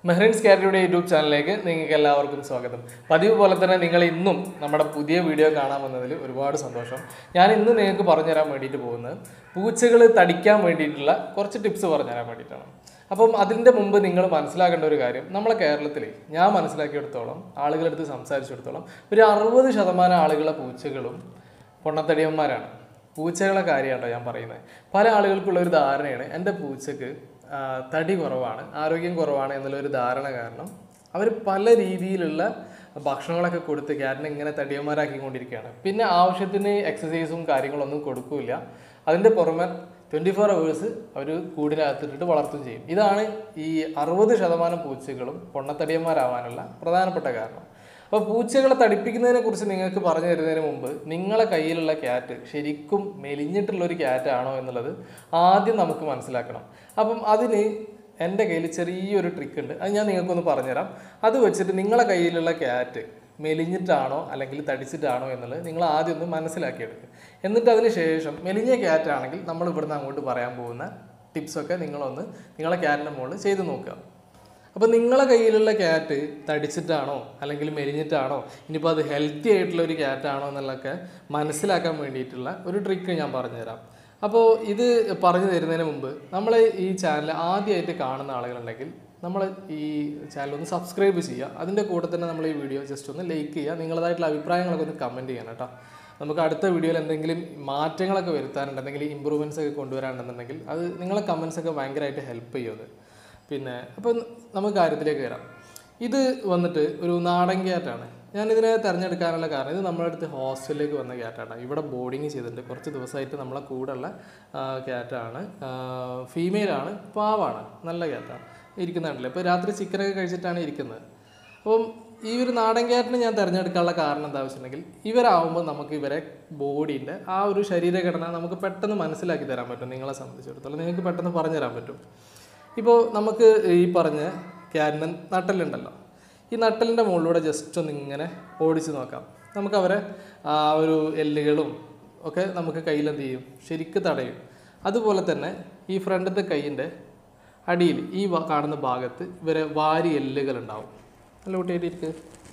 മെഹ്റിൻസ് കാരിയുടെ YouTube ചാനലിലേക്ക് നിങ്ങൾക്ക് എല്ലാവർക്കും സ്വാഗതം പതിവ് പോലെ തന്നെ നിങ്ങൾ ഇന്നും നമ്മുടെ പുതിയ വീഡിയോ കാണാൻ വന്നതിൽ ഒരുപാട് സന്തോഷം ഞാൻ ഇന്ന് നിങ്ങൾക്ക് പറഞ്ഞുതരാൻ വേണ്ടിയിട്ട് പോകുന്നത് പൂച്ചകൾ തടിക്കാൻ വേണ്ടിയിട്ടുള്ള കുറച്ച് ടിപ്സ് പറഞ്ഞുതരാൻ വേണ്ടിയിട്ടാണ് അപ്പം അതിൻ്റെ മുമ്പ് നിങ്ങൾ മനസ്സിലാക്കേണ്ട ഒരു കാര്യം നമ്മളെ കേരളത്തിൽ ഞാൻ മനസ്സിലാക്കിയെടുത്തോളം ആളുകളെടുത്ത് സംസാരിച്ചെടുത്തോളം ഒരു അറുപത് ശതമാനം ആളുകളെ പൂച്ചകളും പൊണ്ണത്തടിയന്മാരാണ് പൂച്ചകളെ കാര്യമാണോ ഞാൻ പറയുന്നത് പല ആളുകൾക്കുള്ള ഒരു ധാരണയാണ് എൻ്റെ പൂച്ചക്ക് ആ, തടി കുറവാണ് ആരോഗ്യം കുറവാണ് എന്നുള്ള ഒരു ധാരണ കാരണം അവർ പല രീതിയിലുള്ള ഭക്ഷണങ്ങളൊക്കെ കൊടുത്ത് ക്യാറ്റിനെ ഇങ്ങനെ തടിയന്മാരാക്കിക്കൊണ്ടിരിക്കുകയാണ് പിന്നെ ആവശ്യത്തിന് എക്സസൈസും കാര്യങ്ങളൊന്നും കൊടുക്കില്ല അതിൻ്റെ പുറമെ ട്വൻറ്റി ഫോർ അവേഴ്സ് അവർ കൂടിനകത്തിട്ടിട്ട് വളർത്തുകയും ചെയ്യും ഇതാണ് ഈ അറുപത് ശതമാനം പൂച്ചകളും പൊണ്ണത്തടിയന്മാരാവാനുള്ള പ്രധാനപ്പെട്ട കാരണം അപ്പോൾ പൂച്ചകളെ തടിപ്പിക്കുന്നതിനെ കുറിച്ച് നിങ്ങൾക്ക് പറഞ്ഞു തരുന്നതിന് മുമ്പ് നിങ്ങളെ കയ്യിലുള്ള ക്യാറ്റ് ശരിക്കും മെലിഞ്ഞിട്ടുള്ള ഒരു ക്യാറ്റ് ആണോ എന്നുള്ളത് ആദ്യം നമുക്ക് മനസ്സിലാക്കണം അപ്പം അതിന് എൻ്റെ കയ്യിൽ ചെറിയൊരു ട്രിക്ക് ഉണ്ട് അത് ഞാൻ നിങ്ങൾക്കൊന്ന് പറഞ്ഞുതരാം അത് വെച്ചിട്ട് നിങ്ങളെ കയ്യിലുള്ള ക്യാറ്റ് മെലിഞ്ഞിട്ടാണോ അല്ലെങ്കിൽ തടിച്ചിട്ടാണോ എന്നുള്ളത് നിങ്ങൾ ആദ്യം ഒന്ന് മനസ്സിലാക്കിയെടുക്കുക എന്നിട്ട് അതിന് ശേഷം മെലിഞ്ഞ ക്യാറ്റ് ആണെങ്കിൽ നമ്മൾ ഇവിടുന്ന് അങ്ങോട്ട് പറയാൻ പോകുന്ന ടിപ്സൊക്കെ നിങ്ങളൊന്ന് നിങ്ങളെ ക്യാറ്റിൻ്റെ മുകളിൽ ചെയ്ത് നോക്കുക അപ്പോൾ നിങ്ങളെ കയ്യിലുള്ള ക്യാറ്റ് തടിച്ചിട്ടാണോ അല്ലെങ്കിൽ മെലിഞ്ഞിട്ടാണോ ഇനിയിപ്പോൾ അത് ഹെൽത്തി ആയിട്ടുള്ള ഒരു ക്യാറ്റാണോ എന്നുള്ളതൊക്കെ മനസ്സിലാക്കാൻ വേണ്ടിയിട്ടുള്ള ഒരു ട്രിക്ക് ഞാൻ പറഞ്ഞുതരാം അപ്പോൾ ഇത് പറഞ്ഞു തരുന്നതിന് മുമ്പ് നമ്മൾ ഈ ചാനൽ ആദ്യമായിട്ട് കാണുന്ന ആളുകളുണ്ടെങ്കിൽ നമ്മൾ ഈ ചാനൽ ഒന്ന് സബ്സ്ക്രൈബ് ചെയ്യുക അതിൻ്റെ കൂടെ തന്നെ നമ്മൾ ഈ വീഡിയോ ജസ്റ്റ് ഒന്ന് ലൈക്ക് ചെയ്യുക നിങ്ങളതായിട്ടുള്ള അഭിപ്രായങ്ങളൊക്കെ ഒന്ന് കമൻറ്റ് ചെയ്യണം കേട്ടോ നമുക്ക് അടുത്ത വീഡിയോയിൽ എന്തെങ്കിലും മാറ്റങ്ങളൊക്കെ വരുത്താനുണ്ട് എന്തെങ്കിലും ഇമ്പ്രൂവ്മെൻറ്റ്സ് ഒക്കെ കൊണ്ടുവരാനുണ്ടെന്നുണ്ടെങ്കിൽ അത് നിങ്ങളെ കമൻസ് ഒക്കെ ഭയങ്കരമായിട്ട് ഹെൽപ്പ് ചെയ്യും അത് പിന്നെ അപ്പം നമുക്ക് കാര്യത്തിലേക്ക് വരാം ഇത് വന്നിട്ട് ഒരു നാടൻ ക്യാറ്റാണ് ഞാനിതിനെ തിരഞ്ഞെടുക്കാനുള്ള കാരണം ഇത് നമ്മുടെ അടുത്ത് ഹോസ്റ്റലിലേക്ക് വന്ന ക്യാറ്റാണ് ഇവിടെ ബോർഡിങ് ചെയ്തിട്ടുണ്ട് കുറച്ച് ദിവസമായിട്ട് നമ്മളെ കൂടെയുള്ള ക്യാറ്റാണ് ഫീമെയിലാണ് പാവാണ് നല്ല ക്യാറ്റാണ് ഇരിക്കുന്നുണ്ടല്ലോ ഇപ്പോൾ രാത്രി ചിക്കനൊക്കെ കഴിച്ചിട്ടാണ് ഇരിക്കുന്നത് അപ്പം ഈ ഒരു നാടൻ ക്യാറ്റിനെ ഞാൻ തിരഞ്ഞെടുക്കാനുള്ള കാരണം എന്താ വെച്ചിട്ടുണ്ടെങ്കിൽ ഇവരാകുമ്പോൾ നമുക്ക് ഇവരെ ബോഡീൻ്റെ ആ ഒരു ശരീരഘടന നമുക്ക് പെട്ടെന്ന് മനസ്സിലാക്കി തരാൻ പറ്റും നിങ്ങളെ സംബന്ധിച്ചിടത്തോളം നിങ്ങൾക്ക് പെട്ടെന്ന് പറഞ്ഞു തരാൻ പറ്റും ഇപ്പോൾ നമുക്ക് ഈ പറഞ്ഞ ക്യാരിന് നട്ടലുണ്ടല്ലോ ഈ നട്ടലിൻ്റെ മുകളിലൂടെ ജസ്റ്റ് ഒന്ന് ഇങ്ങനെ ഓടിച്ച് നോക്കാം നമുക്ക് അവരെ ആ ഒരു എല്ലുകളും ഒക്കെ നമുക്ക് കയ്യിൽ എന്ത് ചെയ്യും ശരിക്ക് തടയും അതുപോലെ തന്നെ ഈ ഫ്രണ്ടത്തെ കൈയിൻ്റെ അടിയിൽ ഈ വ- കാണുന്ന ഭാഗത്ത് ഇവരെ വാരി എല്ലുകൾ ഉണ്ടാവും നല്ല കുട്ടിയായിട്ട്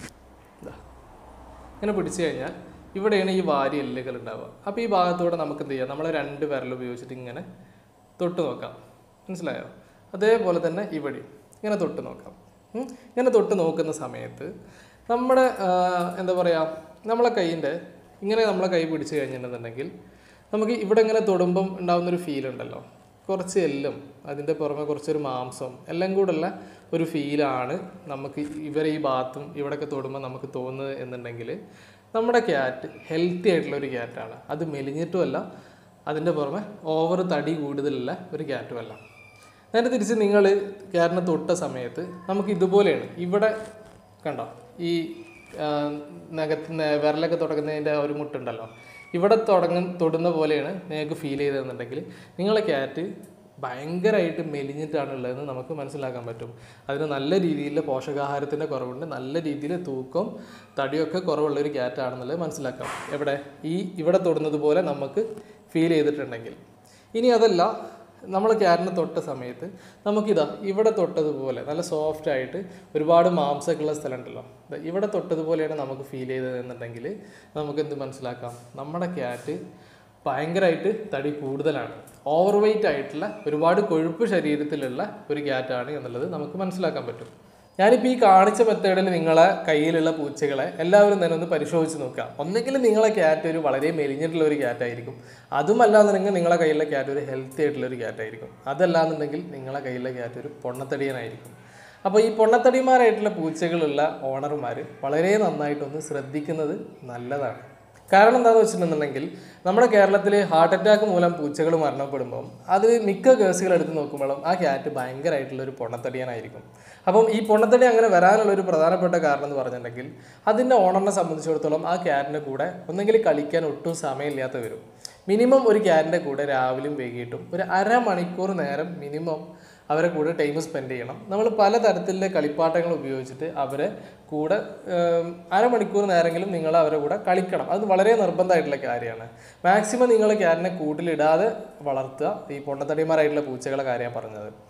ഇതാ ഇങ്ങനെ പിടിച്ചു കഴിഞ്ഞാൽ ഇവിടെയാണ് ഈ വാരി എല്ലുകൾ ഉണ്ടാവുക അപ്പോൾ ഈ ഭാഗത്തൂടെ നമുക്ക് എന്ത് ചെയ്യാം നമ്മളെ രണ്ട് വിരൽ ഉപയോഗിച്ചിട്ട് ഇങ്ങനെ തൊട്ട് നോക്കാം മനസ്സിലായോ അതേപോലെ തന്നെ ഇവിടെ ഇങ്ങനെ തൊട്ട് നോക്കാം ഉം. ഇങ്ങനെ തൊട്ട് നോക്കുന്ന സമയത്ത് നമ്മുടെ ആ, എന്താ പറയുക നമ്മളെ കൈയിൻ്റെ ഇങ്ങനെ നമ്മളെ കൈ പിടിച്ചു കഴിഞ്ഞിട്ടുണ്ടെന്നുണ്ടെങ്കിൽ നമുക്ക് ഇവിടെ ഇങ്ങനെ തൊടുമ്പം ഉണ്ടാകുന്നൊരു ഫീൽ ഉണ്ടല്ലോ കുറച്ച് എല്ലും അതിൻ്റെ പുറമെ കുറച്ചൊരു മാംസം എല്ലാം കൂടെയുള്ള ഒരു ഫീലാണ് നമുക്ക് ഇവരെ ഈ ഭാഗത്തും ഇവിടെയൊക്കെ തൊടുമ്പോൾ നമുക്ക് തോന്നുന്നത് എന്നുണ്ടെങ്കിൽ നമ്മുടെ ക്യാറ്റ് ഹെൽത്തി ആയിട്ടുള്ള ഒരു ക്യാറ്റാണ് അത് മെലിഞ്ഞിട്ടുമല്ല അതിൻ്റെ പുറമെ ഓവർ തടി കൂടുതലുള്ള ഒരു ക്യാറ്റുമല്ല നേരെ തിരിച്ച് നിങ്ങൾ ക്യാറ്റിനെ തൊട്ട സമയത്ത് നമുക്ക് ഇതുപോലെയാണ് ഇവിടെ കണ്ടോ ഈ ആ, നഖത്ത് ന- വിരലൊക്കെ തുടങ്ങുന്നതിൻ്റെ ആ ഒരു മുട്ടുണ്ടല്ലോ ഇവിടെ തുടങ്ങും തൊടുന്ന പോലെയാണ് നിങ്ങൾക്ക് ഫീൽ ചെയ്തതെന്നുണ്ടെങ്കിൽ നിങ്ങളെ ക്യാറ്റ് ഭയങ്കരമായിട്ട് മെലിഞ്ഞിട്ടാണ് ഉള്ളതെന്ന് നമുക്ക് മനസ്സിലാക്കാൻ പറ്റും അതിന് നല്ല രീതിയിൽ പോഷകാഹാരത്തിൻ്റെ കുറവുണ്ട് നല്ല രീതിയിൽ തൂക്കം തടിയൊക്കെ കുറവുള്ള ഒരു ക്യാറ്റാണെന്നുള്ളത് മനസ്സിലാക്കാം എവിടെ ഈ ഇവിടെ തൊടുന്നത് പോലെ നമുക്ക് ഫീൽ ചെയ്തിട്ടുണ്ടെങ്കിൽ ഇനി അതല്ല നമ്മൾ ക്യാറ്റിനെ തൊട്ട സമയത്ത് നമുക്കിതാ ഇവിടെ തൊട്ടതുപോലെ നല്ല സോഫ്റ്റ് ആയിട്ട് ഒരുപാട് മാംസമൊക്കെ ഉള്ള സ്ഥലം ഉണ്ടല്ലോ ദാ ഇവിടെ തൊട്ടതുപോലെയാണ് നമുക്ക് ഫീൽ ചെയ്തത് എന്നുണ്ടെങ്കിൽ നമുക്ക് എന്ത് മനസ്സിലാക്കാം നമ്മുടെ ക്യാറ്റ് ഭയങ്കരമായിട്ട് തടി കൂടുതലാണ് ഓവർ വെയിറ്റ് ആയിട്ടുള്ള ഒരുപാട് കൊഴുപ്പ് ശരീരത്തിലുള്ള ഒരു ക്യാറ്റാണ് എന്നുള്ളത് നമുക്ക് മനസ്സിലാക്കാൻ പറ്റും ഞാനിപ്പോൾ ഈ കാണിച്ച മെത്തേഡിൽ നിങ്ങളെ കയ്യിലുള്ള പൂച്ചകളെ എല്ലാവരും തന്നെ ഒന്ന് പരിശോധിച്ച് നോക്കുക ഒന്നെങ്കിൽ നിങ്ങളെ ക്യാറ്റ് ഒരു വളരെ മെലിഞ്ഞിട്ടുള്ള ഒരു ക്യാറ്റ് ആയിരിക്കും അതുമല്ലാന്നുണ്ടെങ്കിൽ നിങ്ങളെ കയ്യിലുള്ള ക്യാറ്റ് ഒരു ഹെൽത്തി ആയിട്ടുള്ള ഒരു ക്യാറ്റ് ആയിരിക്കും അതല്ലാന്നുണ്ടെങ്കിൽ നിങ്ങളെ കയ്യിലുള്ള ക്യാറ്റ് ഒരു പൊണ്ണത്തടിയനായിരിക്കും അപ്പോൾ ഈ പൊണ്ണത്തടിമാരായിട്ടുള്ള പൂച്ചകളുള്ള ഓണർമാർ വളരെ നന്നായിട്ടൊന്ന് ശ്രദ്ധിക്കുന്നത് നല്ലതാണ് കാരണം എന്താണെന്ന് വെച്ചിട്ടുണ്ടെന്നുണ്ടെങ്കിൽ നമ്മുടെ കേരളത്തിൽ ഹാർട്ട് അറ്റാക്ക് മൂലം പൂച്ചകൾ മരണപ്പെടുമ്പം അത് മിക്ക കേസുകൾ എടുത്ത് നോക്കുമ്പോഴും ആ ക്യാറ്റ് ഭയങ്കരമായിട്ടുള്ള ഒരു പൊണ്ണത്തടിയനായിരിക്കും അപ്പം ഈ പൊണ്ണത്തടി അങ്ങനെ വരാനുള്ള ഒരു പ്രധാനപ്പെട്ട കാരണം എന്ന് പറഞ്ഞിട്ടുണ്ടെങ്കിൽ അതിൻ്റെ ഓണറിനെ സംബന്ധിച്ചിടത്തോളം ആ ക്യാറ്റിൻ്റെ കൂടെ ഒന്നെങ്കിൽ കളിക്കാൻ ഒട്ടും സമയമില്ലാത്ത വരും മിനിമം ഒരു ക്യാറ്റിൻ്റെ കൂടെ രാവിലെയും വൈകിട്ടും ഒരു അരമണിക്കൂർ നേരം മിനിമം അവരെ കൂടെ ടൈം സ്പെൻഡ് ചെയ്യണം നമ്മൾ പലതരത്തിലുള്ള കളിപ്പാട്ടങ്ങൾ ഉപയോഗിച്ചിട്ട് അവരെ കൂടെ ഏം, അരമണിക്കൂർ നേരമെങ്കിലും നിങ്ങൾ അവരെ കൂടെ കളിക്കണം അത് വളരെ നിർബന്ധമായിട്ടുള്ള കാര്യമാണ് മാക്സിമം നിങ്ങൾ ക്യാറ്റിനെ കൂട്ടിലിടാതെ വളർത്തുക ഈ പൊണ്ണത്തടിമാരായിട്ടുള്ള പൂച്ചകളെ കാര്യമാണ് പറഞ്ഞത്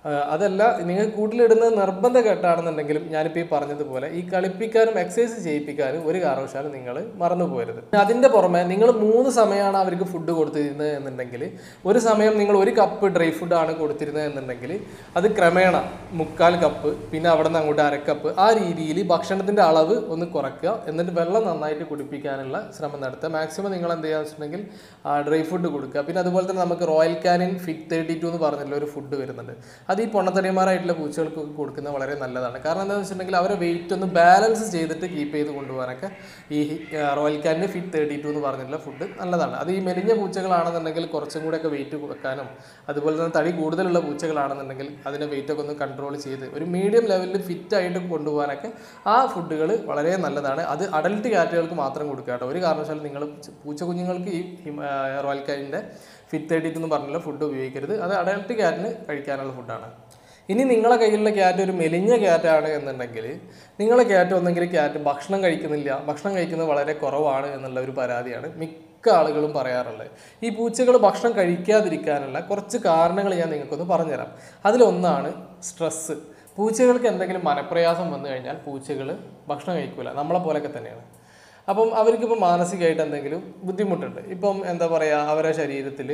ആ, അതല്ല നിങ്ങൾ കൂട്ടിലിടുന്നത് നിർബന്ധ ഘട്ടമാണെന്നുണ്ടെങ്കിലും ഞാനിപ്പോൾ ഈ പറഞ്ഞതുപോലെ ഈ കളിപ്പിക്കാനും എക്സസൈസ് ചെയ്യിപ്പിക്കാനും ഒരു കാരണവശാലും നിങ്ങൾ മറന്നു പോകരുത് അതിൻ്റെ പുറമെ നിങ്ങൾ മൂന്ന് സമയമാണ് അവർക്ക് ഫുഡ് കൊടുത്തിരുന്നത് എന്നുണ്ടെങ്കിൽ ഒരു സമയം നിങ്ങൾ ഒരു കപ്പ് ഡ്രൈ ഫുഡാണ് കൊടുത്തിരുന്നത് എന്നുണ്ടെങ്കിൽ അത് ക്രമേണ മുക്കാൽ കപ്പ് പിന്നെ അവിടെ നിന്ന് അങ്ങോട്ട് അരക്കപ്പ് ആ രീതിയിൽ ഭക്ഷണത്തിൻ്റെ അളവ് ഒന്ന് കുറയ്ക്കുക എന്നിട്ട് വെള്ളം നന്നായിട്ട് കുടിപ്പിക്കാനുള്ള ശ്രമം നടത്തുക മാക്സിമം നിങ്ങൾ എന്ത് ചെയ്യുക വെച്ചിട്ടുണ്ടെങ്കിൽ ഡ്രൈ ഫുഡ് കൊടുക്കുക പിന്നെ അതുപോലെ തന്നെ നമുക്ക് Royal Canin fit thirty two എന്ന് പറഞ്ഞിട്ടുള്ള ഒരു ഫുഡ് വരുന്നുണ്ട് അത് ഈ പൊണ്ണത്തടിയന്മാരായിട്ടുള്ള പൂച്ചകൾക്കൊക്കെ കൊടുക്കുന്നത് വളരെ നല്ലതാണ് കാരണം എന്താണെന്ന് വെച്ചിട്ടുണ്ടെങ്കിൽ അവരെ വെയിറ്റ് ഒന്ന് ബാലൻസ് ചെയ്തിട്ട് കീപ്പ് ചെയ്ത് കൊണ്ടുപോകാനൊക്കെ ഈ റോയൽ കാനിൻ്റെ ഫിറ്റ് തേർട്ടി ടു എന്ന് പറഞ്ഞിട്ടുള്ള ഫുഡ് നല്ലതാണ് അത് ഈ മെലിഞ്ഞ പൂച്ചകളാണെന്നുണ്ടെങ്കിൽ കുറച്ചും കൂടെയൊക്കെ വെയിറ്റ് വെക്കാനും അതുപോലെ തന്നെ തടി കൂടുതലുള്ള പൂച്ചകളാണെന്നുണ്ടെങ്കിൽ അതിൻ്റെ വെയിറ്റ് ഒക്കെ ഒന്ന് കൺട്രോൾ ചെയ്ത് ഒരു മീഡിയം ലെവലിൽ ഫിറ്റ് ആയിട്ട് കൊണ്ടുപോകാനൊക്കെ ആ ഫുഡുകൾ വളരെ നല്ലതാണ് അത് അഡൽട്ട് കാറ്റുകൾക്ക് മാത്രം കൊടുക്കുക കേട്ടോ ഒരു കാരണവശാലും നിങ്ങൾ പൂച്ച കുഞ്ഞുങ്ങൾക്ക് ഈ ഹിമ- ആ, റോയൽ കാനിൻ്റെ ഫിറ്റ് തേർട്ടി എന്ന് പറഞ്ഞുള്ള ഫുഡ് ഉപയോഗിക്കരുത് അത് അഡൽട്ട് ക്യാറ്റിന് കഴിക്കാനുള്ള ഫുഡാണ് ഇനി നിങ്ങളെ കയ്യിലുള്ള ക്യാറ്റ് ഒരു മെലിഞ്ഞ ക്യാറ്റാണ് എന്നുണ്ടെങ്കിൽ നിങ്ങളെ ക്യാറ്റ് ഒന്നെങ്കിൽ ക്യാറ്റ് ഭക്ഷണം കഴിക്കുന്നില്ല ഭക്ഷണം കഴിക്കുന്നത് വളരെ കുറവാണ് എന്നുള്ള ഒരു പരാതിയാണ് മിക്ക ആളുകളും പറയാറുള്ളത് ഈ പൂച്ചകൾ ഭക്ഷണം കഴിക്കാതിരിക്കാനുള്ള കുറച്ച് കാരണങ്ങൾ ഞാൻ നിങ്ങൾക്കൊന്ന് പറഞ്ഞുതരാം അതിലൊന്നാണ് സ്ട്രെസ്സ് പൂച്ചകൾക്ക് എന്തെങ്കിലും മനപ്രയാസം വന്നു കഴിഞ്ഞാൽ പൂച്ചകൾ ഭക്ഷണം കഴിക്കില്ല നമ്മളെ പോലെയൊക്കെ തന്നെയാണ് അപ്പം അവർക്കിപ്പോൾ മാനസികമായിട്ട് എന്തെങ്കിലും ബുദ്ധിമുട്ടുണ്ട് ഇപ്പം എന്താ പറയുക അവരുടെ ശരീരത്തിൽ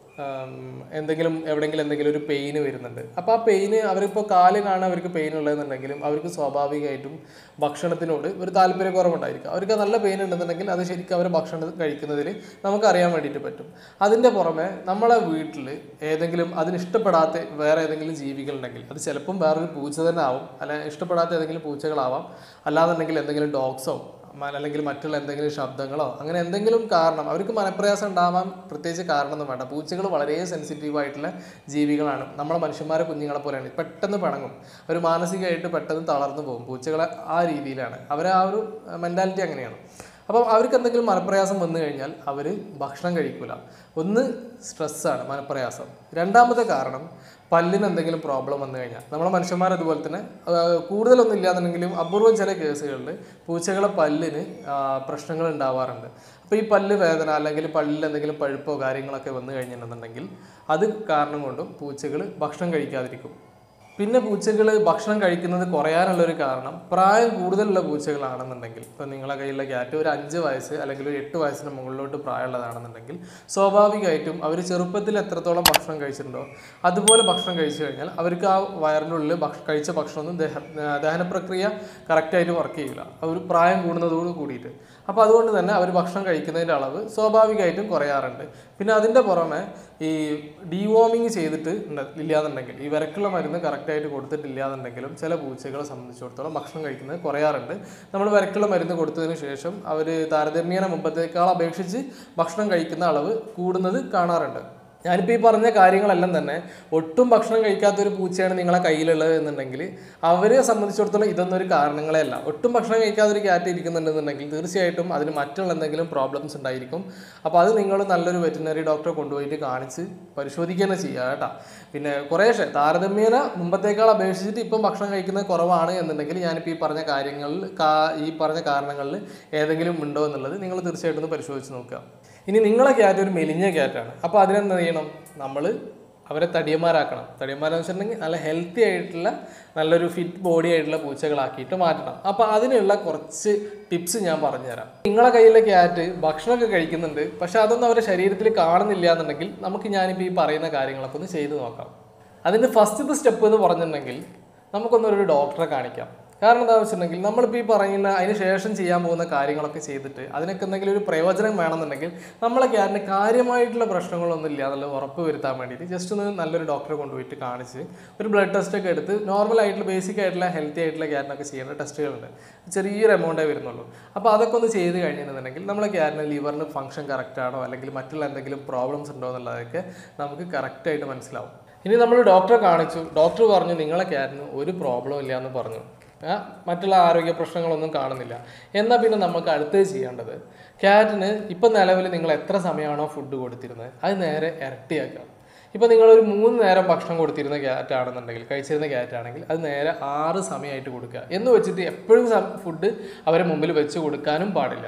എന്തെങ്കിലും എവിടെയെങ്കിലും എന്തെങ്കിലും ഒരു പെയിന് വരുന്നുണ്ട് അപ്പോൾ ആ പെയിന് അവരിപ്പോൾ കാലിനാണ് അവർക്ക് പെയിൻ ഉള്ളതെന്നുണ്ടെങ്കിലും അവർക്ക് സ്വാഭാവികമായിട്ടും ഭക്ഷണത്തിനോട് ഒരു താല്പര്യക്കുറവുണ്ടായിരിക്കും അവർക്ക് നല്ല പെയിൻ ഉണ്ടെന്നുണ്ടെങ്കിൽ അത് ശരിക്കും അവർ ഭക്ഷണം കഴിക്കുന്നതിൽ നമുക്ക് അറിയാൻ വേണ്ടിയിട്ട് പറ്റും അതിൻ്റെ പുറമെ നമ്മളെ വീട്ടിൽ ഏതെങ്കിലും അതിന് ഇഷ്ടപ്പെടാത്ത വേറെ ഏതെങ്കിലും ജീവികളുണ്ടെങ്കിൽ അത് ചിലപ്പം വേറൊരു പൂച്ച തന്നെ ആവും അല്ല ഇഷ്ടപ്പെടാത്ത ഏതെങ്കിലും പൂച്ചകളാവാം അല്ലാന്നുണ്ടെങ്കിൽ എന്തെങ്കിലും ഡോഗ്സോ മ- അല്ലെങ്കിൽ മറ്റുള്ള എന്തെങ്കിലും ശബ്ദങ്ങളോ അങ്ങനെ എന്തെങ്കിലും കാരണം അവർക്ക് മനപ്രയാസം ഉണ്ടാവാൻ പ്രത്യേകിച്ച് കാരണമൊന്നും വേണ്ട പൂച്ചകൾ വളരെ സെൻസിറ്റീവ് ആയിട്ടുള്ള ജീവികളാണ് നമ്മളെ മനുഷ്യന്മാരെ കുഞ്ഞുങ്ങളെ പോലെയാണ് പെട്ടെന്ന് പിണങ്ങും അവർ മാനസികമായിട്ട് പെട്ടെന്ന് തളർന്നു പോകും പൂച്ചകളെ ആ രീതിയിലാണ് അവരെ ആ ഒരു മെൻറ്റാലിറ്റി അങ്ങനെയാണ് അപ്പം അവർക്ക് എന്തെങ്കിലും മനപ്രയാസം വന്നു കഴിഞ്ഞാൽ അവർ ഭക്ഷണം കഴിക്കില്ല ഒന്ന് സ്ട്രെസ്സാണ് മനപ്രയാസം രണ്ടാമത്തെ കാരണം പല്ലിന് എന്തെങ്കിലും പ്രോബ്ലം വന്നു കഴിഞ്ഞാൽ നമ്മളെ മനുഷ്യന്മാർ അതുപോലെ തന്നെ ആ, കൂടുതലൊന്നും ഇല്ലാന്നുണ്ടെങ്കിലും അപൂർവം ചില കേസുകളിൽ പൂച്ചകളെ പല്ലിന് ആ, പ്രശ്നങ്ങൾ ഉണ്ടാവാറുണ്ട് അപ്പോൾ ഈ പല്ല് വേദന അല്ലെങ്കിൽ പല്ലിൽ എന്തെങ്കിലും പഴുപ്പോ കാര്യങ്ങളൊക്കെ വന്നു കഴിഞ്ഞിട്ടുണ്ടെന്നുണ്ടെങ്കിൽ അത് കാരണം കൊണ്ടും പൂച്ചകൾ ഭക്ഷണം കഴിക്കാതിരിക്കും പിന്നെ പൂച്ചകൾ ഭക്ഷണം കഴിക്കുന്നത് കുറയാനുള്ളൊരു കാരണം പ്രായം കൂടുതലുള്ള പൂച്ചകളാണെന്നുണ്ടെങ്കിൽ ഇപ്പോൾ നിങ്ങളെ കയ്യിലുള്ള ക്യാറ്റ് ഒരു അഞ്ച് വയസ്സ് അല്ലെങ്കിൽ ഒരു എട്ട് വയസ്സിന് മുകളിലോട്ട് പ്രായമുള്ളതാണെന്നുണ്ടെങ്കിൽ സ്വാഭാവികമായിട്ടും അവർ ചെറുപ്പത്തിൽ എത്രത്തോളം ഭക്ഷണം കഴിച്ചിട്ടുണ്ടോ അതുപോലെ ഭക്ഷണം കഴിച്ചു കഴിഞ്ഞാൽ അവർക്ക് ആ വയറിൻ്റെ ഉള്ളിൽ ഭക്ഷ കഴിച്ച ഭക്ഷണമൊന്നും ദഹ ദഹന പ്രക്രിയ കറക്റ്റായിട്ട് വർക്ക് ചെയ്യില്ല അവർ പ്രായം കൂടുന്നതോട് കൂടിയിട്ട് അപ്പോൾ അതുകൊണ്ട് തന്നെ അവർ ഭക്ഷണം കഴിക്കുന്നതിൻ്റെ അളവ് സ്വാഭാവികമായിട്ടും കുറയാറുണ്ട് പിന്നെ അതിൻ്റെ പുറമെ ഈ ഡീവോമിങ് ചെയ്തിട്ട് ഉണ്ട്- ഇല്ലാന്നുണ്ടെങ്കിൽ ഈ വിരക്കുള്ള മരുന്ന് കറക്റ്റായിട്ട് കൊടുത്തിട്ടില്ല എന്നുണ്ടെങ്കിലും ചില പൂച്ചകളെ സംബന്ധിച്ചിടത്തോളം ഭക്ഷണം കഴിക്കുന്നത് കുറയാറുണ്ട് നമ്മൾ വിരക്കുള്ള മരുന്ന് കൊടുത്തതിന് ശേഷം അവർ താരതമ്യേന മുമ്പത്തേക്കാൾ അപേക്ഷിച്ച് ഭക്ഷണം കഴിക്കുന്ന അളവ് കൂടുന്നത് കാണാറുണ്ട് ഞാനിപ്പോൾ ഈ പറഞ്ഞ കാര്യങ്ങളെല്ലാം തന്നെ ഒട്ടും ഭക്ഷണം കഴിക്കാത്ത ഒരു പൂച്ചയാണ് നിങ്ങളെ കയ്യിലുള്ളത് എന്നുണ്ടെങ്കിൽ അവരെ സംബന്ധിച്ചിടത്തോളം ഇതൊന്നും ഒരു കാരണങ്ങളേ അല്ല ഒട്ടും ഭക്ഷണം കഴിക്കാതെ ഒരു ക്യാറ്റ് ഇരിക്കുന്നുണ്ടെന്നുണ്ടെങ്കിൽ തീർച്ചയായിട്ടും അതിന് മറ്റുള്ള എന്തെങ്കിലും പ്രോബ്ലംസ് ഉണ്ടായിരിക്കും അപ്പോൾ അത് നിങ്ങൾ നല്ലൊരു വെറ്റിനറി ഡോക്ടറെ കൊണ്ടുപോയിട്ട് കാണിച്ച് പരിശോധിക്കുക തന്നെ ചെയ്യുക കേട്ടോ പിന്നെ കുറേശ്ശെ താരതമ്യേന മുമ്പത്തേക്കാൾ അപേക്ഷിച്ചിട്ട് ഇപ്പം ഭക്ഷണം കഴിക്കുന്നത് കുറവാണ് എന്നുണ്ടെങ്കിൽ ഞാനിപ്പോൾ ഈ പറഞ്ഞ കാര്യങ്ങളിൽ കാ- ഈ പറഞ്ഞ കാരണങ്ങളിൽ ഏതെങ്കിലും ഉണ്ടോ എന്നുള്ളത് നിങ്ങൾ തീർച്ചയായിട്ടും ഒന്ന് പരിശോധിച്ച് നോക്കുക ഇനി നിങ്ങളെ ക്യാറ്റ് ഒരു മെലിഞ്ഞ ക്യാറ്റാണ് അപ്പോൾ അതിനെന്ത് ചെയ്യണം നമ്മൾ അവരെ തടിയന്മാരാക്കണം തടിയന്മാരെന്ന് വെച്ചിട്ടുണ്ടെങ്കിൽ നല്ല ഹെൽത്തി ആയിട്ടുള്ള നല്ലൊരു ഫിറ്റ് ബോഡി ആയിട്ടുള്ള പൂച്ചകളാക്കിയിട്ട് മാറ്റണം അപ്പോൾ അതിനുള്ള കുറച്ച് ടിപ്സ് ഞാൻ പറഞ്ഞുതരാം നിങ്ങളെ കയ്യിലെ ക്യാറ്റ് ഭക്ഷണമൊക്കെ കഴിക്കുന്നുണ്ട് പക്ഷെ അതൊന്നും അവരുടെ ശരീരത്തിൽ കാണുന്നില്ല എന്നുണ്ടെങ്കിൽ നമുക്ക് ഞാനിപ്പോൾ ഈ പറയുന്ന കാര്യങ്ങളൊക്കെ ഒന്ന് ചെയ്തു നോക്കാം അതിൻ്റെ ഫസ്റ്റത്തെ സ്റ്റെപ്പ് എന്ന് പറഞ്ഞിട്ടുണ്ടെങ്കിൽ നമുക്കൊന്നൊരു ഡോക്ടറെ കാണിക്കാം കാരണം എന്താണെന്ന് വെച്ചിട്ടുണ്ടെങ്കിൽ നമ്മളിപ്പോൾ ഈ പറയുന്ന അതിന് ശേഷം ചെയ്യാൻ പോകുന്ന കാര്യങ്ങളൊക്കെ ചെയ്തിട്ട് അതിനൊക്കെ എന്തെങ്കിലും ഒരു പ്രയോജനം വേണമെന്നുണ്ടെങ്കിൽ നമ്മളെ ക്യാറ്റിന് കാര്യമായിട്ടുള്ള പ്രശ്നങ്ങളൊന്നും ഇല്ല എന്നുള്ളത് ഉറപ്പ് വരുത്താൻ വേണ്ടിയിട്ട് ജസ്റ്റ് ഒന്ന് നല്ലൊരു ഡോക്ടറെ കൊണ്ടുപോയിട്ട് കാണിച്ച് ഒരു ബ്ലഡ് ടെസ്റ്റ് ഒക്കെ എടുത്ത് നോർമൽ ആയിട്ടുള്ള ബേസിക് ആയിട്ടുള്ള ഹെൽത്തി ആയിട്ടുള്ള ക്യാറ്റിനൊക്കെ ചെയ്യേണ്ട ടെസ്റ്റുകളുണ്ട് ചെറിയൊരു എമൗണ്ടേ വരുന്നുള്ളൂ അപ്പോൾ അതൊക്കെ ഒന്ന് ചെയ്ത് കഴിഞ്ഞിട്ടുണ്ടെങ്കിൽ നമ്മളെ ക്യാറ്റിന് ലിവറിന് ഫംഗ്ഷൻ കറക്റ്റ് ആണോ അല്ലെങ്കിൽ മറ്റുള്ള എന്തെങ്കിലും പ്രോബ്ലംസ് ഉണ്ടോ എന്നുള്ളതൊക്കെ നമുക്ക് കറക്റ്റായിട്ട് മനസ്സിലാവും ഇനി നമ്മൾ ഡോക്ടറെ കാണിച്ചു ഡോക്ടർ പറഞ്ഞു നിങ്ങളെ ക്യാറ്റിന് ഒരു പ്രോബ്ലം ഇല്ല എന്ന് പറഞ്ഞു ആ, മറ്റുള്ള ആരോഗ്യ പ്രശ്നങ്ങളൊന്നും കാണുന്നില്ല എന്നാൽ പിന്നെ നമുക്ക് അടുത്തത് ചെയ്യേണ്ടത് ക്യാറ്റിന് ഇപ്പം നിലവിൽ നിങ്ങൾ എത്ര സമയമാണോ ഫുഡ് കൊടുത്തിരുന്നത് അത് നേരെ ഇരട്ടിയാക്കുക ഇപ്പം നിങ്ങളൊരു മൂന്ന് നേരം ഭക്ഷണം കൊടുത്തിരുന്ന ക്യാറ്റ് ആണെന്നുണ്ടെങ്കിൽ കഴിച്ചിരുന്ന ക്യാറ്റ് ആണെങ്കിൽ അത് നേരെ ആറ് സമയമായിട്ട് കൊടുക്കുക എന്ന് വെച്ചിട്ട് എപ്പോഴും ഫുഡ് അവരെ മുമ്പിൽ വെച്ച് കൊടുക്കാനും പാടില്ല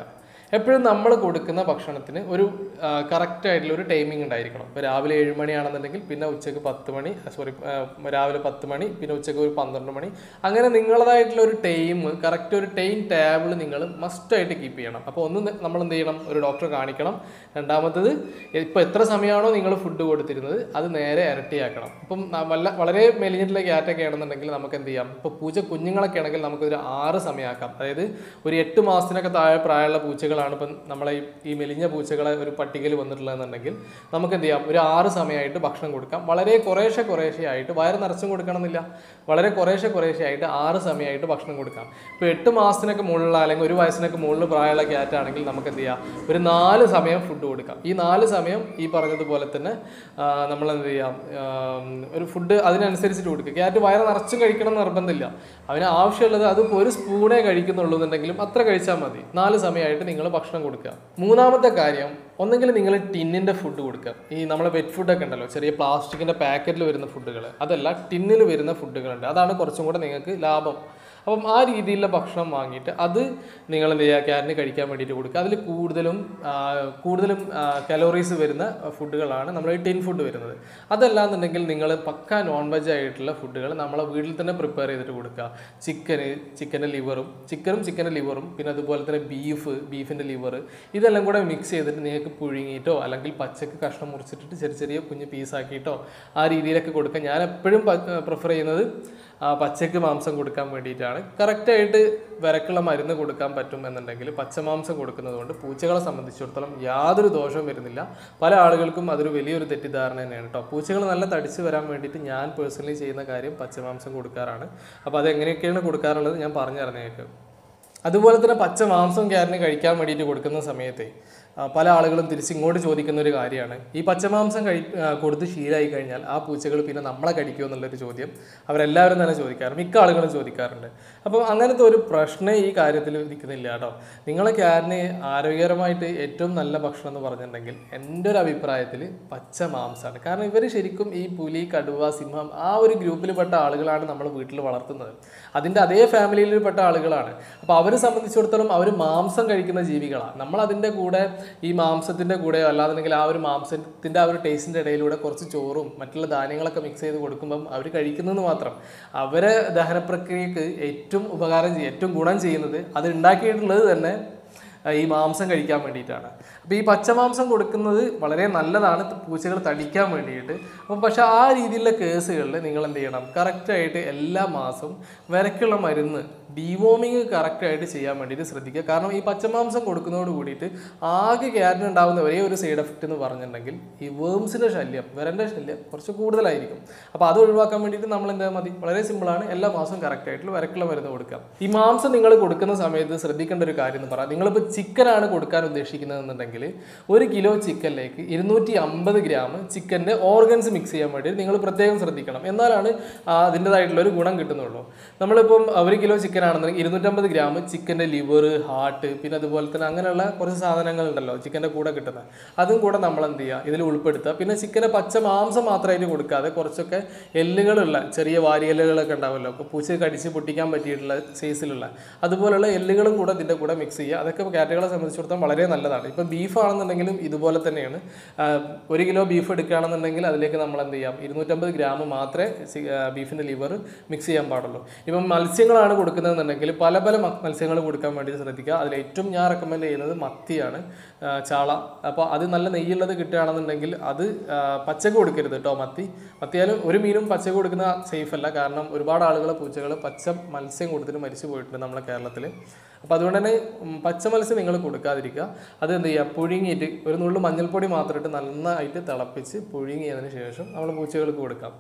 എപ്പോഴും നമ്മൾ കൊടുക്കുന്ന ഭക്ഷണത്തിന് ഒരു കറക്റ്റ് ആയിട്ടുള്ള ഒരു ടൈമിംഗ് ഉണ്ടായിരിക്കണം ഇപ്പോൾ രാവിലെ ഏഴ് മണിയാണെന്നുണ്ടെങ്കിൽ പിന്നെ ഉച്ചയ്ക്ക് പത്ത് മണി സോറി രാവിലെ പത്ത് മണി പിന്നെ ഉച്ചയ്ക്ക് ഒരു പന്ത്രണ്ട് മണി അങ്ങനെ നിങ്ങളതായിട്ടുള്ള ഒരു ടൈം കറക്റ്റ് ഒരു ടൈം ടേബിൾ നിങ്ങൾ മസ്റ്റായിട്ട് കീപ്പ് ചെയ്യണം അപ്പോൾ ഒന്ന് നമ്മൾ എന്ത് ചെയ്യണം ഒരു ഡോക്ടറെ കാണിക്കണം രണ്ടാമത്തത് ഇപ്പോൾ എത്ര സമയമാണോ നിങ്ങൾ ഫുഡ് കൊടുത്തിരുന്നത് അത് നേരെ ഇരട്ടിയാക്കണം ഇപ്പം ന- വല്ല വളരെ മെലിഞ്ഞിട്ടുള്ള ക്യാറ്റൊക്കെ ആണെന്നുണ്ടെങ്കിൽ നമുക്ക് എന്ത് ചെയ്യാം ഇപ്പോൾ പൂച്ച കുഞ്ഞുങ്ങളൊക്കെ ആണെങ്കിൽ നമുക്കൊരു ആറ് സമയമാക്കാം അതായത് ഒരു എട്ട് മാസത്തിനൊക്കെ താഴെ പ്രായമുള്ള പൂച്ചകളാണ് ഇപ്പം നമ്മളെ ഈ- ഈ മെലിഞ്ഞ പൂച്ചകളെ ഒരു പട്ടികയിൽ വന്നിട്ടുള്ളതെന്നുണ്ടെങ്കിൽ നമുക്ക് എന്ത് ചെയ്യാം ഒരു ആറ് സമയമായിട്ട് ഭക്ഷണം കൊടുക്കാം വളരെ കുറേശ്ശെ കുറേശ്ശെ ആയിട്ട് വയറ് നിറച്ചും കൊടുക്കണമെന്നില്ല വളരെ കുറേശ്ശെ കുറേശ്ശെ ആയിട്ട് ആറ് സമയമായിട്ട് ഭക്ഷണം കൊടുക്കാം ഇപ്പോൾ എട്ട് മാസത്തിനൊക്കെ മുകളിലുള്ള അല്ലെങ്കിൽ ഒരു വയസ്സിനൊക്കെ മുകളിൽ പ്രായമുള്ള ക്യാറ്റ് ആണെങ്കിൽ നമുക്ക് എന്ത് ചെയ്യാം ഒരു നാല് സമയം ഫുഡ് കൊടുക്കാം ഈ നാല് സമയം ഈ പറഞ്ഞതുപോലെ തന്നെ നമ്മൾ എന്ത് ചെയ്യാം ആ, ഒരു ഫുഡ് അതിനനുസരിച്ചിട്ട് കൊടുക്കുക ക്യാറ്റ് വയറ് നിറച്ചും കഴിക്കണം എന്ന് നിർബന്ധമില്ല അവന് ആവശ്യമുള്ളത് അത് ഒരു സ്പൂണേ കഴിക്കുന്നുള്ളൂ എന്നുണ്ടെങ്കിലും അത്ര കഴിച്ചാൽ മതി നാല് സമയമായിട്ട് നിങ്ങൾ ഭക്ഷണം കൊടുക്കുക മൂന്നാമത്തെ കാര്യം ഒന്നെങ്കിൽ നിങ്ങൾ ടിന്നിൻ്റെ ഫുഡ് കൊടുക്കുക ഈ നമ്മളെ വെറ്റ് ഫുഡൊക്കെ ഉണ്ടല്ലോ ചെറിയ പ്ലാസ്റ്റിക്കിൻ്റെ പാക്കറ്റിൽ വരുന്ന ഫുഡുകൾ അതല്ല ടിന്നിൽ വരുന്ന ഫുഡുകളുണ്ട് അതാണ് കുറച്ചും കൂടെ നിങ്ങൾക്ക് ലാഭം അപ്പം ആ രീതിയിലുള്ള ഭക്ഷണം വാങ്ങിയിട്ട് അത് നിങ്ങൾ എന്ത് ചെയ്യുക ക്യാറ്റിന് കഴിക്കാൻ വേണ്ടിയിട്ട് കൊടുക്കുക അതിൽ കൂടുതലും ആ, കൂടുതലും കലോറീസ് വരുന്ന ഫുഡുകളാണ് നമ്മൾ ടിൻ ഫുഡ് വരുന്നത് അതല്ലാന്നുണ്ടെങ്കിൽ നിങ്ങൾ പക്ക നോൺ വെജ് ആയിട്ടുള്ള ഫുഡുകൾ നമ്മളെ വീട്ടിൽ തന്നെ പ്രിപ്പയർ ചെയ്തിട്ട് കൊടുക്കുക ചിക്കന് ചിക്കൻ്റെ ലിവറും ചിക്കനും ചിക്കൻ്റെ ലിവറും പിന്നെ അതുപോലെ തന്നെ ബീഫ് ബീഫിൻ്റെ ലിവർ ഇതെല്ലാം കൂടെ മിക്സ് ചെയ്തിട്ട് നിങ്ങൾക്ക് പുഴുങ്ങിയിട്ടോ അല്ലെങ്കിൽ പച്ചക്ക് കഷ്ണം മുറിച്ചിട്ടിട്ട് ചെറിയ ചെറിയ കുഞ്ഞ് പീസാക്കിയിട്ടോ ആ രീതിയിലൊക്കെ കൊടുക്കുക ഞാൻ എപ്പോഴും പ്രിഫർ ചെയ്യുന്നത് ആ, പച്ചക്ക് മാംസം കൊടുക്കാൻ വേണ്ടിയിട്ടാണ് കറക്റ്റായിട്ട് വിരക്കുള്ള മരുന്ന് കൊടുക്കാൻ പറ്റും എന്നുണ്ടെങ്കിൽ പച്ചമാംസം കൊടുക്കുന്നത് കൊണ്ട് പൂച്ചകളെ സംബന്ധിച്ചിടത്തോളം യാതൊരു ദോഷവും വരുന്നില്ല പല ആളുകൾക്കും അതൊരു വലിയൊരു തെറ്റിദ്ധാരണ തന്നെയാണ് കേട്ടോ പൂച്ചകൾ നല്ല തടിച്ച് വരാൻ വേണ്ടിയിട്ട് ഞാൻ പേഴ്സണലി ചെയ്യുന്ന കാര്യം പച്ചമാംസം കൊടുക്കാറാണ് അപ്പോൾ അത് എങ്ങനെയൊക്കെയാണ് കൊടുക്കാറുള്ളത് ഞാൻ പറഞ്ഞു തരുന്നേക്ക് അതുപോലെ തന്നെ പച്ച മാംസം ക്യാരന് കഴിക്കാൻ വേണ്ടിയിട്ട് കൊടുക്കുന്ന സമയത്തെ ആ, പല ആളുകളും തിരിച്ചിങ്ങോട്ട് ചോദിക്കുന്ന ഒരു കാര്യമാണ് ഈ പച്ചമാംസം കഴി ആ, കൊടുത്ത് ശീലമായി കഴിഞ്ഞാൽ ആ പൂച്ചകൾ പിന്നെ നമ്മളെ കടിക്കുമോ എന്നുള്ളൊരു ചോദ്യം അവരെല്ലാവരും തന്നെ ചോദിക്കാറുണ്ട് മിക്ക ആളുകളും ചോദിക്കാറുണ്ട് അപ്പം അങ്ങനത്തെ ഒരു പ്രശ്നം ഈ കാര്യത്തിൽ ഇരിക്കുന്നില്ല കേട്ടോ നിങ്ങളെ ക്യാരന് ആരോഗ്യകരമായിട്ട് ഏറ്റവും നല്ല ഭക്ഷണം എന്ന് പറഞ്ഞിട്ടുണ്ടെങ്കിൽ എൻ്റെ ഒരു അഭിപ്രായത്തിൽ പച്ച മാംസമാണ് കാരണം ഇവർ ശരിക്കും ഈ പുലി കടുവ സിംഹം ആ ഒരു ഗ്രൂപ്പിൽപ്പെട്ട ആളുകളാണ് നമ്മൾ വീട്ടിൽ വളർത്തുന്നത് അതിൻ്റെ അതേ ഫാമിലിയിൽ പെട്ട ആളുകളാണ് അപ്പോൾ അവരെ സംബന്ധിച്ചിടത്തോളം അവർ മാംസം കഴിക്കുന്ന ജീവികളാണ് നമ്മൾ അതിൻ്റെ കൂടെ ഈ മാംസത്തിൻ്റെ കൂടെ അല്ലാന്നുണ്ടെങ്കിൽ ആ ഒരു മാംസത്തിൻ്റെ ആ ഒരു ടേസ്റ്റിൻ്റെ ഇടയിലൂടെ കുറച്ച് ചോറും മറ്റുള്ള ധാന്യങ്ങളൊക്കെ മിക്സ് ചെയ്ത് കൊടുക്കുമ്പം അവർ കഴിക്കുന്നതെന്ന് മാത്രം അവരെ ദഹന പ്രക്രിയക്ക് ഏറ്റവും ഉപകാരം ചെയ്യും ഏറ്റവും ഗുണം ചെയ്യുന്നത് അത് ഉണ്ടാക്കിയിട്ടുള്ളത് തന്നെ ആ, ഈ മാംസം കഴിക്കാൻ വേണ്ടിയിട്ടാണ് അപ്പോൾ ഈ പച്ചമാംസം കൊടുക്കുന്നത് വളരെ നല്ലതാണ് പൂച്ചകൾ തടിക്കാൻ വേണ്ടിയിട്ട് അപ്പം പക്ഷേ ആ രീതിയിലുള്ള കേസുകളിൽ നിങ്ങൾ എന്ത് ചെയ്യണം കറക്റ്റായിട്ട് എല്ലാ മാസവും വിരക്കുള്ള മരുന്ന് ഡീവോമിങ് കറക്റ്റായിട്ട് ചെയ്യാൻ വേണ്ടിയിട്ട് ശ്രദ്ധിക്കുക കാരണം ഈ പച്ചമാംസം കൊടുക്കുന്നതോട് കൂടിയിട്ട് ആകെ ക്യാരറ്റിന് ഉണ്ടാകുന്ന ഒരേ ഒരു സൈഡ് എഫക്റ്റ് എന്ന് പറഞ്ഞിട്ടുണ്ടെങ്കിൽ ഈ വേംസിൻ്റെ ശല്യം വിരൻ്റെ ശല്യം കുറച്ച് കൂടുതലായിരിക്കും അപ്പോൾ അത് ഒഴിവാക്കാൻ വേണ്ടിയിട്ട് നമ്മൾ എന്താ മതി വളരെ സിമ്പിളാണ് എല്ലാ മാസവും കറക്റ്റായിട്ട് വിരക്കുള്ള മരുന്ന് കൊടുക്കാം ഈ മാംസം നിങ്ങൾ കൊടുക്കുന്ന സമയത്ത് ശ്രദ്ധിക്കേണ്ട ഒരു കാര്യം എന്ന് പറയാം നിങ്ങളിപ്പോൾ ചിക്കനാണ് കൊടുക്കാൻ ഉദ്ദേശിക്കുന്നതെന്നുണ്ടെങ്കിൽ ഒരു കിലോ ചിക്കനിലേക്ക് ഇരുന്നൂറ്റി അമ്പത് ഗ്രാം ചിക്കൻ്റെ ഓർഗൻസ് മിക്സ് ചെയ്യാൻ വേണ്ടി നിങ്ങൾ പ്രത്യേകം ശ്രദ്ധിക്കണം എന്നാലാണ് ആ, അതിൻ്റെതായിട്ടുള്ള ഒരു ഗുണം കിട്ടുന്നുള്ളൂ നമ്മളിപ്പം ഒരു കിലോ ചിക്കൻ ആണെന്നുണ്ടെങ്കിൽ ഇരുന്നൂറ്റമ്പത് ഗ്രാം ചിക്കൻ്റെ ലിവർ ഹാർട്ട് പിന്നെ അതുപോലെ തന്നെ അങ്ങനെയുള്ള കുറച്ച് സാധനങ്ങളുണ്ടല്ലോ ചിക്കൻ്റെ കൂടെ കിട്ടുന്ന അതും കൂടെ നമ്മൾ എന്ത് ചെയ്യുക ഇതിൽ ഉൾപ്പെടുത്തുക പിന്നെ ചിക്കൻ്റെ പച്ച മാംസം മാത്രമായിട്ട് കൊടുക്കാതെ കുറച്ചൊക്കെ എല്ലുകളുള്ള ചെറിയ വാരിയെല്ലുകളൊക്കെ ഉണ്ടാവുമല്ലോ അപ്പോൾ പൂച്ച കടിച്ച് പൊട്ടിക്കാൻ പറ്റിയിട്ടുള്ള സൈസിലുള്ള അതുപോലുള്ള എല്ലുകളും കൂടെ ഇതിൻ്റെ കൂടെ മിക്സ് ചെയ്യുക അതൊക്കെ കാറ്റകളെ സംബന്ധിച്ചിടത്തോളം വളരെ നല്ലതാണ് ഇപ്പം ബീഫ് ആണെന്നുണ്ടെങ്കിലും ഇതുപോലെ തന്നെയാണ് ആ, ഒരു കിലോ ബീഫ് എടുക്കുകയാണെന്നുണ്ടെങ്കിൽ അതിലേക്ക് നമ്മൾ എന്ത് ചെയ്യാം ഇരുന്നൂറ്റമ്പത് ഗ്രാം മാത്രമേ ബീഫിൻ്റെ ലിവർ മിക്സ് ചെയ്യാൻ പാടുള്ളൂ ഇപ്പം മത്സ്യങ്ങളാണ് കൊടുക്കുന്നതെന്നുണ്ടെങ്കിൽ പല പല മത്സ്യങ്ങൾ കൊടുക്കാൻ വേണ്ടി ശ്രദ്ധിക്കുക അതിൽ ഏറ്റവും ഞാൻ റെക്കമെൻഡ് ചെയ്യുന്നത് മത്തിയാണ് ആ, ചാള അപ്പോൾ അത് നല്ല നെയ്യുള്ളത് കിട്ടുകയാണെന്നുണ്ടെങ്കിൽ അത് ആ, പച്ചക്ക് കൊടുക്കരുത് കേട്ടോ മത്തി മത്തിയാലും ഒരു മീനും പച്ചക്ക് കൊടുക്കുന്ന സേഫ് അല്ല കാരണം ഒരുപാട് ആളുകൾ പൂച്ചകൾ പച്ച മത്സ്യം കൊടുത്തിട്ട് മരിച്ചു പോയിട്ടുണ്ട് നമ്മുടെ കേരളത്തിൽ അപ്പോൾ അതുകൊണ്ട് തന്നെ ഉം, പച്ച മത്സ്യം നിങ്ങൾ കൊടുക്കാതിരിക്കുക അത് എന്ത് ചെയ്യുക പുഴുങ്ങിയിട്ട് ഒരു നുള്ളു മഞ്ഞൾപ്പൊടി മാത്രം ഇട്ട് നന്നായിട്ട് തിളപ്പിച്ച് പുഴുങ്ങിയതിന് ശേഷം നമ്മൾ പൂച്ചകൾക്ക് കൊടുക്കാം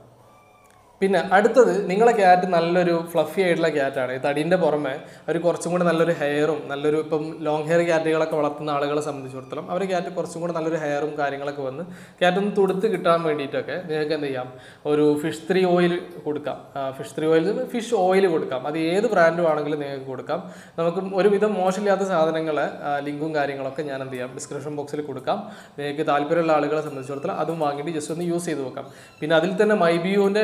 പിന്നെ അടുത്തത് നിങ്ങളെ ക്യാറ്റ് നല്ലൊരു ഫ്ലഫി ആയിട്ടുള്ള ക്യാറ്റാണ് ഈ തടീൻ്റെ പുറമെ അവർ കുറച്ചും കൂടെ നല്ലൊരു ഹെയറും നല്ലൊരു ഇപ്പം ലോങ് ഹെയർ ക്യാറ്റുകളൊക്കെ വളർത്തുന്ന ആളുകളെ സംബന്ധിച്ചിടത്തോളം അവർ ക്യാറ്റ് കുറച്ചും കൂടെ നല്ലൊരു ഹെയറും കാര്യങ്ങളൊക്കെ വന്ന് ക്യാറ്റ് ഒന്ന് തുടുത്ത് കിട്ടാൻ വേണ്ടിയിട്ടൊക്കെ നിങ്ങൾക്ക് എന്ത് ചെയ്യാം ഒരു ഫിഷ് ത്രീ ഓയിൽ കൊടുക്കാം fish three oil fish oil കൊടുക്കാം അത് ഏത് ബ്രാൻഡും ആണെങ്കിലും നിങ്ങൾക്ക് കൊടുക്കാം നമുക്ക് ഒരുവിധം മോശമില്ലാത്ത സാധനങ്ങളെ ലിങ്കും കാര്യങ്ങളൊക്കെ ഞാൻ എന്ത് ചെയ്യാം ഡിസ്ക്രിപ്ഷൻ ബോക്സിൽ കൊടുക്കാം നിങ്ങൾക്ക് താല്പര്യമുള്ള ആളുകളെ സംബന്ധിച്ചിടത്തോളം അതും വാങ്ങിയിട്ട് ജസ്റ്റ് ഒന്ന് യൂസ് ചെയ്ത് നോക്കാം പിന്നെ അതിൽ തന്നെ മൈബിയുവിൻ്റെ ഹെയർ ആൻഡ്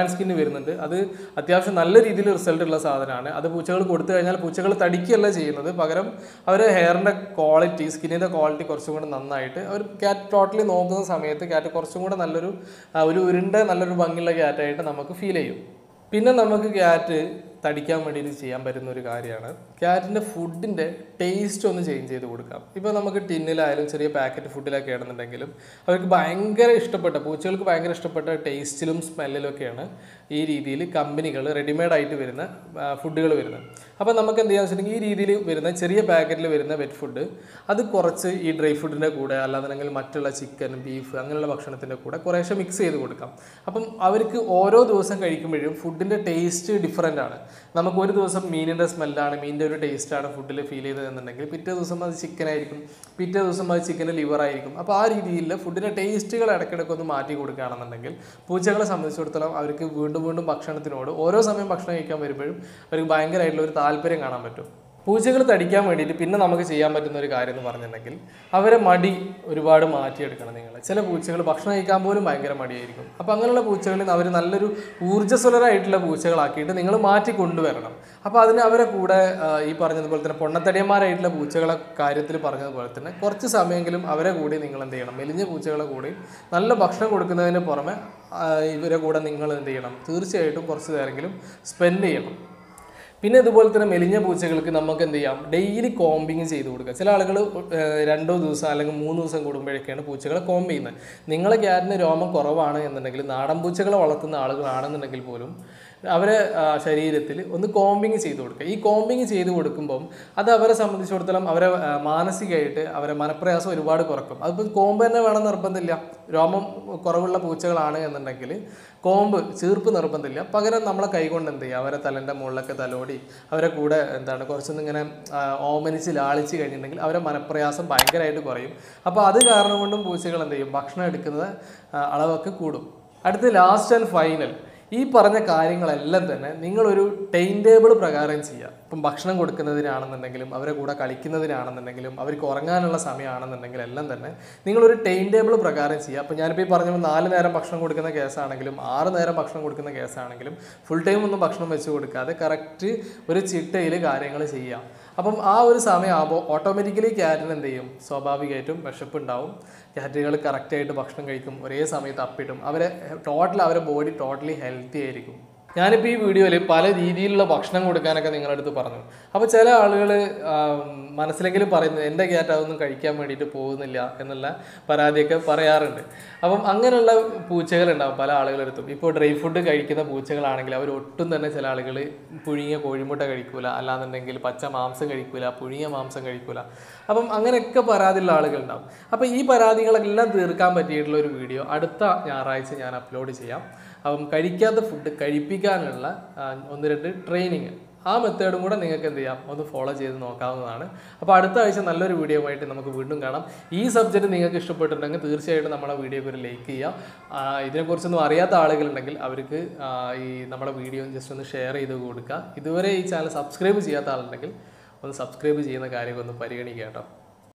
സ്കിന്ന് വരുന്നുണ്ട് അത് അത്യാവശ്യം നല്ല രീതിയിൽ റിസൾട്ട് ഉള്ള സാധനമാണ് അത് പൂച്ചകൾ കൊടുത്തു കഴിഞ്ഞാൽ പൂച്ചകൾ തടിക്കുകയല്ല ചെയ്യുന്നത് പകരം അവർ ഹെയറിൻ്റെ ക്വാളിറ്റി സ്കിന്നിൻ്റെ ക്വാളിറ്റി കുറച്ചും കൂടെ നന്നായിട്ട് അവർ ക്യാറ്റ് ടോട്ടലി നോക്കുന്ന സമയത്ത് ക്യാറ്റ് കുറച്ചും കൂടെ നല്ലൊരു ആ, ഒരു ഉരുണ്ട നല്ലൊരു ഭംഗിയുള്ള ക്യാറ്റായിട്ട് നമുക്ക് ഫീൽ ചെയ്യും പിന്നെ നമുക്ക് ക്യാറ്റ് തടിക്കാൻ വേണ്ടിയിട്ട് ചെയ്യാൻ പറ്റുന്ന ഒരു കാര്യമാണ് ക്യാറ്റിൻ്റെ ഫുഡിൻ്റെ ടേസ്റ്റ് ഒന്ന് ചേഞ്ച് ചെയ്ത് കൊടുക്കാം ഇപ്പോൾ നമുക്ക് ടിന്നിലായാലും ചെറിയ പാക്കറ്റ് ഫുഡിലൊക്കെ ആണെന്നുണ്ടെങ്കിലും അവർക്ക് ഭയങ്കര ഇഷ്ടപ്പെട്ട പൂച്ചകൾക്ക് ഭയങ്കര ഇഷ്ടപ്പെട്ട ടേസ്റ്റിലും സ്മെല്ലിലും ഒക്കെയാണ് ഈ രീതിയിൽ കമ്പനികൾ റെഡിമെയ്ഡ് ആയിട്ട് വരുന്ന ഫുഡുകൾ വരുന്നത് അപ്പോൾ നമുക്ക് എന്ത് ചെയ്യാന്ന് വെച്ചിട്ടുണ്ടെങ്കിൽ ഈ രീതിയിൽ വരുന്ന ചെറിയ പാക്കറ്റിൽ വരുന്ന വെറ്റ് ഫുഡ് അത് കുറച്ച് ഈ ഡ്രൈ ഫുഡിൻ്റെ കൂടെ അല്ലാന്നുണ്ടെങ്കിൽ മറ്റുള്ള ചിക്കൻ ബീഫ് അങ്ങനെയുള്ള ഭക്ഷണത്തിൻ്റെ കൂടെ കുറേശ്ശെ മിക്സ് ചെയ്ത് കൊടുക്കാം അപ്പം അവർക്ക് ഓരോ ദിവസം കഴിക്കുമ്പോഴും ഫുഡിൻ്റെ ടേസ്റ്റ് ഡിഫറെൻ്റ് ആണ് നമുക്ക് ഒരു ദിവസം മീനിൻ്റെ സ്മെല്ലാണ് മീനിൻ്റെ ഒരു ടേസ്റ്റാണ് ഫുഡിൽ ഫീൽ ചെയ്തതെന്നുണ്ടെങ്കിൽ പിറ്റേ ദിവസം അത് ചിക്കൻ ആയിരിക്കും പിറ്റേ ദിവസം അത് ചിക്കൻ്റെ ലിവർ ആയിരിക്കും അപ്പോൾ ആ രീതിയിൽ ഫുഡിൻ്റെ ടേസ്റ്റുകൾ ഇടയ്ക്കിടയ്ക്ക് ഒന്ന് മാറ്റി കൊടുക്കുകയാണെന്നുണ്ടെങ്കിൽ പൂച്ചകളെ സംബന്ധിച്ചിടത്തോളം അവർക്ക് വീണ്ടും വീണ്ടും ഭക്ഷണത്തിനോട് ഓരോ സമയം ഭക്ഷണം കഴിക്കാൻ വരുമ്പോഴും അവർക്ക് ഭയങ്കരമായിട്ടുള്ള ഒരു താല്പര്യം കാണാൻ പറ്റും പൂച്ചകൾ തടിക്കാൻ വേണ്ടിയിട്ട് പിന്നെ നമുക്ക് ചെയ്യാൻ പറ്റുന്ന ഒരു കാര്യം എന്ന് പറഞ്ഞിട്ടുണ്ടെങ്കിൽ അവരെ മടി ഒരുപാട് മാറ്റിയെടുക്കണം നിങ്ങൾ ചില പൂച്ചകൾ ഭക്ഷണം കഴിക്കാൻ പോലും ഭയങ്കര മടിയായിരിക്കും അപ്പോൾ അങ്ങനെയുള്ള പൂച്ചകളിൽ നിന്ന് അവർ നല്ലൊരു ഊർജ്ജസ്വലരായിട്ടുള്ള പൂച്ചകളാക്കിയിട്ട് നിങ്ങൾ മാറ്റി കൊണ്ടുവരണം അപ്പോൾ അതിന് അവരെ കൂടെ ആ, ഈ പറഞ്ഞതുപോലെ തന്നെ പൊണ്ണത്തടിയന്മാരായിട്ടുള്ള പൂച്ചകളെ കാര്യത്തിൽ പറഞ്ഞതുപോലെ തന്നെ കുറച്ച് സമയമെങ്കിലും അവരെ കൂടി നിങ്ങൾ എന്ത് ചെയ്യണം മെലിഞ്ഞ പൂച്ചകളെ കൂടി നല്ല ഭക്ഷണം കൊടുക്കുന്നതിന് പുറമെ ആ, ഇവരെ കൂടെ നിങ്ങൾ എന്ത് ചെയ്യണം തീർച്ചയായിട്ടും കുറച്ച് നേരമെങ്കിലും സ്പെൻഡ് ചെയ്യണം പിന്നെ ഇതുപോലെ തന്നെ മെലിഞ്ഞ പൂച്ചകൾക്ക് നമുക്ക് എന്ത് ചെയ്യാം ഡെയിലി കോമ്പിങ് ചെയ്ത് കൊടുക്കുക ചില ആളുകൾ രണ്ടോ ദിവസം അല്ലെങ്കിൽ മൂന്ന് ദിവസം കൂടുമ്പോഴൊക്കെയാണ് പൂച്ചകളെ കോമ്പ് ചെയ്യുന്നത് നിങ്ങളെ ക്യാറ്റിന് രോമം കുറവാണ് എന്നുണ്ടെങ്കിൽ നാടൻ പൂച്ചകളെ വളർത്തുന്ന ആളുകളാണെന്നുണ്ടെങ്കിൽ പോലും അവരെ ആ, ശരീരത്തിൽ ഒന്ന് കോമ്പിങ് ചെയ്ത് കൊടുക്കുക ഈ കോമ്പിങ് ചെയ്ത് കൊടുക്കുമ്പം അത് അവരെ സംബന്ധിച്ചിടത്തോളം അവരെ ആ, മാനസികമായിട്ട് അവരെ മനപ്രയാസം ഒരുപാട് കുറക്കും അതിപ്പോൾ കോമ്പ് തന്നെ വേണം നിർബന്ധമില്ല രോമം കുറവുള്ള പൂച്ചകളാണ് എന്നുണ്ടെങ്കിൽ കോമ്പ് ചീർപ്പ് നിർബന്ധമില്ല പകരം നമ്മളെ കൈകൊണ്ട് എന്ത് ചെയ്യുക അവരെ തലൻ്റെ മുകളിലൊക്കെ തലോടി അവരെ കൂടെ എന്താണ് കുറച്ചൊന്നും ഇങ്ങനെ ആ, ഓമനിച്ച് ലാളിച്ച് കഴിഞ്ഞിട്ടുണ്ടെങ്കിൽ അവരെ മനപ്രയാസം ഭയങ്കരമായിട്ട് കുറയും അപ്പോൾ അത് കാരണം കൊണ്ടും പൂച്ചകൾ എന്ത് ചെയ്യും ഭക്ഷണം എടുക്കുന്നത് ആ, അളവൊക്കെ കൂടും അടുത്ത് ലാസ്റ്റ് ആൻഡ് ഫൈനൽ ഈ പറഞ്ഞ കാര്യങ്ങളെല്ലാം തന്നെ നിങ്ങളൊരു ടൈം ടേബിൾ പ്രകാരം ചെയ്യുക ഇപ്പം ഭക്ഷണം കൊടുക്കുന്നതിനാണെന്നുണ്ടെങ്കിലും അവരെ കൂടെ കളിക്കുന്നതിനാണെന്നുണ്ടെങ്കിലും അവർക്ക് ഉറങ്ങാനുള്ള സമയമാണെന്നുണ്ടെങ്കിലും എല്ലാം തന്നെ നിങ്ങളൊരു ടൈം ടേബിൾ പ്രകാരം ചെയ്യുക അപ്പം ഞാനിപ്പോൾ ഈ പറഞ്ഞ പോലെ നാല് നേരം ഭക്ഷണം കൊടുക്കുന്ന കേസാണെങ്കിലും ആറ് നേരം ഭക്ഷണം കൊടുക്കുന്ന കേസാണെങ്കിലും ഫുൾ ടൈം ഒന്നും ഭക്ഷണം വെച്ച് കൊടുക്കാതെ കറക്റ്റ് ഒരു ചിട്ടയിൽ കാര്യങ്ങൾ ചെയ്യാം അപ്പം ആ ഒരു സമയമാകുമ്പോൾ ഓട്ടോമാറ്റിക്കലി ക്യാറ്റിന് എന്ത് ചെയ്യും സ്വാഭാവികമായിട്ടും വിശപ്പ് ഉണ്ടാവും ക്യാറ്റുകൾ കറക്റ്റായിട്ട് ഭക്ഷണം കഴിക്കും ഒരേ സമയത്ത് അപ്പിടും അവരെ ടോട്ടൽ അവരെ ബോഡി ടോട്ടലി ഹെൽത്തി ആയിരിക്കും ഞാനിപ്പോൾ ഈ വീഡിയോയിൽ പല രീതിയിലുള്ള ഭക്ഷണം കൊടുക്കാനൊക്കെ നിങ്ങളുടെ അടുത്ത് പറഞ്ഞു അപ്പോൾ ചില ആളുകൾ മനസ്സിലെങ്കിലും പറയുന്നത് എൻ്റെ ക്യാറ്റ് അതൊന്നും കഴിക്കാൻ വേണ്ടിയിട്ട് പോകുന്നില്ല എന്നുള്ള പരാതിയൊക്കെ പറയാറുണ്ട് അപ്പം അങ്ങനെയുള്ള പൂച്ചകളുണ്ടാവും പല ആളുകളെടുത്തും ഇപ്പോൾ ഡ്രൈ ഫുഡ് കഴിക്കുന്ന പൂച്ചകളാണെങ്കിൽ അവർ ഒട്ടും തന്നെ ചില ആളുകൾ പുഴുങ്ങിയ കോഴിമുട്ട കഴിക്കൂല അല്ലാന്നുണ്ടെങ്കിൽ പച്ച മാംസം കഴിക്കൂല പുഴുങ്ങിയ മാംസം കഴിക്കൂല അപ്പം അങ്ങനെയൊക്കെ പരാതിയുള്ള ആളുകളുണ്ടാവും അപ്പോൾ ഈ പരാതികളെല്ലാം തീർക്കാൻ പറ്റിയിട്ടുള്ള ഒരു വീഡിയോ അടുത്ത ഞായറാഴ്ച ഞാൻ അപ്ലോഡ് ചെയ്യാം അപ്പം കഴിക്കാത്ത ഫുഡ് കഴിപ്പിക്കാനുള്ള ആ, ഒന്ന് രണ്ട് ട്രെയിനിങ് ആ മെത്തേഡും കൂടെ നിങ്ങൾക്ക് എന്ത് ചെയ്യാം ഒന്ന് ഫോളോ ചെയ്ത് നോക്കാവുന്നതാണ് അപ്പോൾ അടുത്ത ആഴ്ച നല്ലൊരു വീഡിയോ ആയിട്ട് നമുക്ക് വീണ്ടും കാണാം ഈ സബ്ജക്റ്റ് നിങ്ങൾക്ക് ഇഷ്ടപ്പെട്ടിട്ടുണ്ടെങ്കിൽ തീർച്ചയായിട്ടും നമ്മുടെ വീഡിയോക്ക് ഒരു ലൈക്ക് ചെയ്യുക ആ, ഇതിനെക്കുറിച്ചൊന്നും അറിയാത്ത ആളുകളുണ്ടെങ്കിൽ അവർക്ക് ആ, ഈ നമ്മുടെ വീഡിയോ ജസ്റ്റ് ഒന്ന് ഷെയർ ചെയ്ത് കൊടുക്കുക ഇതുവരെ ഈ ചാനൽ സബ്സ്ക്രൈബ് ചെയ്യാത്ത ആളുണ്ടെങ്കിൽ ഒന്ന് സബ്സ്ക്രൈബ് ചെയ്യുന്ന കാര്യം ഒന്ന് പരിഗണിക്കുക കേട്ടോ